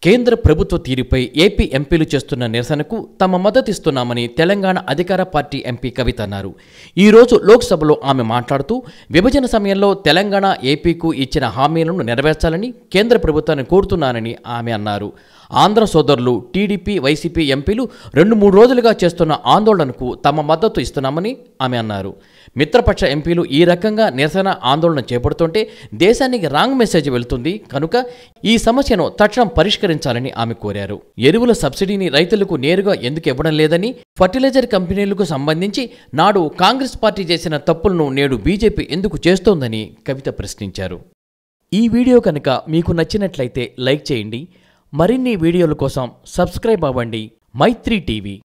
కేంద్ర ప్రభుత్వ తీరుపై ఏపీ ఎంపీలు చేస్తున్న నిరసనకు తమ మద్దతిస్తున్నామని తెలంగాణ అధికార పార్టీ ఎంపీ కవిత అన్నారు ఈరోజు లోక్సభలో ఆమె మాట్లాడుతూ విభజన సమయంలో తెలంగాణ ఏపీకు ఇచ్చిన హామీలను నెరవేర్చాలని కేంద్ర ప్రభుత్వాన్ని కోరుతున్నానని ఆమె అన్నారు ఆంధ్ర సోదరులు టీడీపీ వైసీపీ ఎంపీలు రెండు మూడు రోజులుగా చేస్తున్న ఆందోళనకు తమ మద్దతు ఇస్తున్నామని ఆమె అన్నారు మిత్రపక్ష ఎంపీలు ఈ రకంగా నిరసన ఆందోళన చేపడుతుంటే దేశానికి రాంగ్ మెసేజ్ వెళ్తుంది కనుక ఈ సమస్యను తక్షణం పరిష్కరించాలని ఆమె కోరారు ఎరువుల సబ్సిడీని రైతులకు నేరుగా ఎందుకు ఇవ్వడం లేదని ఫర్టిలైజర్ కంపెనీలకు సంబంధించి నాడు కాంగ్రెస్ పార్టీ చేసిన తప్పులను నేడు బీజేపీ ఎందుకు చేస్తోందని కవిత ప్రశ్నించారు ఈ వీడియో కనుక మీకు నచ్చినట్లయితే లైక్ చేయండి మరిన్ని వీడియోల కోసం సబ్స్క్రైబ్ అవ్వండి మైత్రి టీవీ